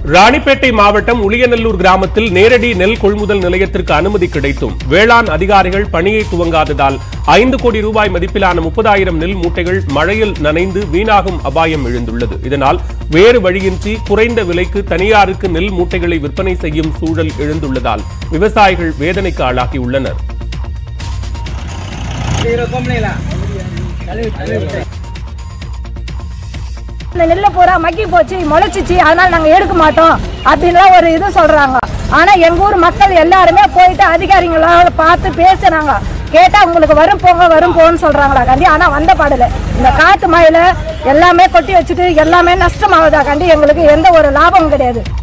ராணிப்பேட்டை மாவட்டம் உளியநல்லூர் கிராமத்தில் நேரடி நெல் கொள்முதல் நிலையத்திற்கு அனுமதி கிடைத்தும் வேளாண் அதிகாரிகள் பணியை துவங்காததால் ஐந்து கோடி ரூபாய் மதிப்பிலான முப்பதாயிரம் நெல் மூட்டைகள் மழையில் நனைந்து வீணாகும் அபாயம் எழுந்துள்ளது இதனால் வேறு வழியின்றி குறைந்த விலைக்கு தனியாருக்கு நெல் மூட்டைகளை விற்பனை செய்யும் சூழல் எழுந்துள்ளதால் விவசாயிகள் வேதனைக்கு ஆளாகியுள்ளனர் இந்த நெல்லை பூரா மக்கி போச்சு முளைச்சிச்சு அதனால நாங்க எடுக்க மாட்டோம் அப்படின்லாம் ஒரு இது சொல்றாங்க ஆனா எங்க ஊர் மக்கள் எல்லாருமே போயிட்டு அதிகாரிங்கள பார்த்து பேசுறாங்க கேட்டா உங்களுக்கு வரும் போங்க வரும் போன்னு சொல்றாங்களா கண்டி ஆனா வந்த பாடல இந்த காத்து மழையில எல்லாமே கொட்டி வச்சுட்டு எல்லாமே நஷ்டமாகுதா கண்டி எங்களுக்கு எந்த ஒரு லாபமும் கிடையாது